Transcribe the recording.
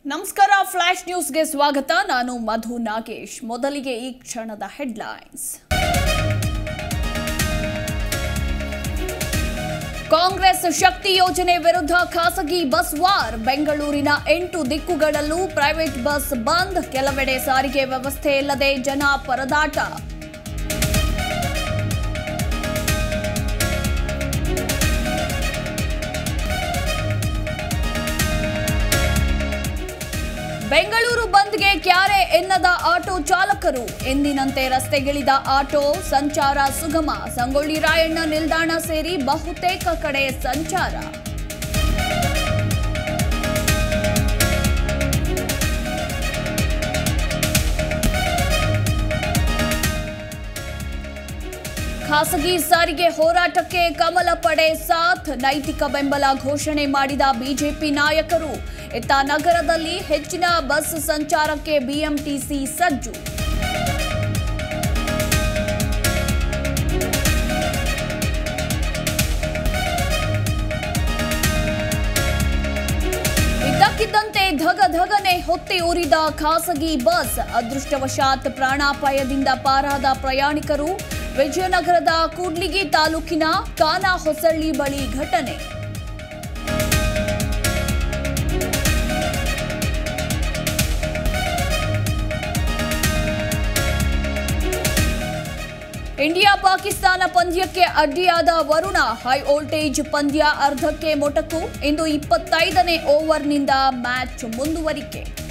ನಮಸ್ಕಾರ ಫ್ಲಾಶ್ ನ್ಯೂಸ್ಗೆ ಸ್ವಾಗತ ನಾನು ಮಧು ನಾಗೇಶ್ ಮೊದಲಿಗೆ ಈ ಕ್ಷಣದ ಹೆಡ್ಲೈನ್ಸ್ ಕಾಂಗ್ರೆಸ್ ಶಕ್ತಿ ಯೋಜನೆ ವಿರುದ್ಧ ಖಾಸಗಿ ಬಸ್ ವಾರ್ ಬೆಂಗಳೂರಿನ ಎಂಟು ದಿಕ್ಕುಗಳಲ್ಲೂ ಪ್ರೈವೇಟ್ ಬಸ್ ಬಂದ್ ಕೆಲವೆಡೆ ಸಾರಿಗೆ ವ್ಯವಸ್ಥೆ ಇಲ್ಲದೆ ಜನ ಪರದಾಟ ಬೆಂಗಳೂರು ಬಂದ್ಗೆ ಕ್ಯಾರೆ ಎನ್ನದ ಆಟೋ ಚಾಲಕರು ಎಂದಿನಂತೆ ರಸ್ತೆಗಿಳಿದ ಆಟೋ ಸಂಚಾರ ಸುಗಮ ಸಂಗೊಳ್ಳಿ ರಾಯಣ್ಣ ನಿಲ್ದಾಣ ಸೇರಿ ಬಹುತೇಕ ಕಡೆ ಸಂಚಾರ ಖಾಸಗಿ ಸಾರಿಗೆ ಹೋರಾಟಕ್ಕೆ ಕಮಲ ಪಡೆ ಸಾಥ್ ನೈತಿಕ ಬೆಂಬಲ ಘೋಷಣೆ ಮಾಡಿದ ಬಿಜೆಪಿ ನಾಯಕರು ಇತ್ತ ನಗರದಲ್ಲಿ ಹೆಚ್ಚಿನ ಬಸ್ ಸಂಚಾರಕ್ಕೆ ಬಿಎಂಟಿಸಿ ಸಜ್ಜು ಇದ್ದಕ್ಕಿದ್ದಂತೆ ಧಗ ಧಗನೆ ಹೊತ್ತಿ ಉರಿದ ಖಾಸಗಿ ಬಸ್ ಅದೃಷ್ಟವಶಾತ್ ಪ್ರಾಣಾಪಾಯದಿಂದ ಪಾರಾದ ಪ್ರಯಾಣಿಕರು ವಿಜಯನಗರದ ಕೂಡ್ಲಿಗಿ ತಾಲೂಕಿನ ಕಾನ ಹೊಸಳ್ಳಿ ಬಳಿ ಘಟನೆ ಇಂಡಿಯಾ ಪಾಕಿಸ್ತಾನ ಪಂದ್ಯಕ್ಕೆ ಅಡ್ಡಿಯಾದ ವರುಣ ಹೈ ವೋಲ್ಟೇಜ್ ಪಂದ್ಯ ಅರ್ಧಕ್ಕೆ ಮೊಟಕು ಇಂದು ಇಪ್ಪತ್ತೈದನೇ ಓವರ್ನಿಂದ ಮ್ಯಾಚ್ ಮುಂದುವರಿಕೆ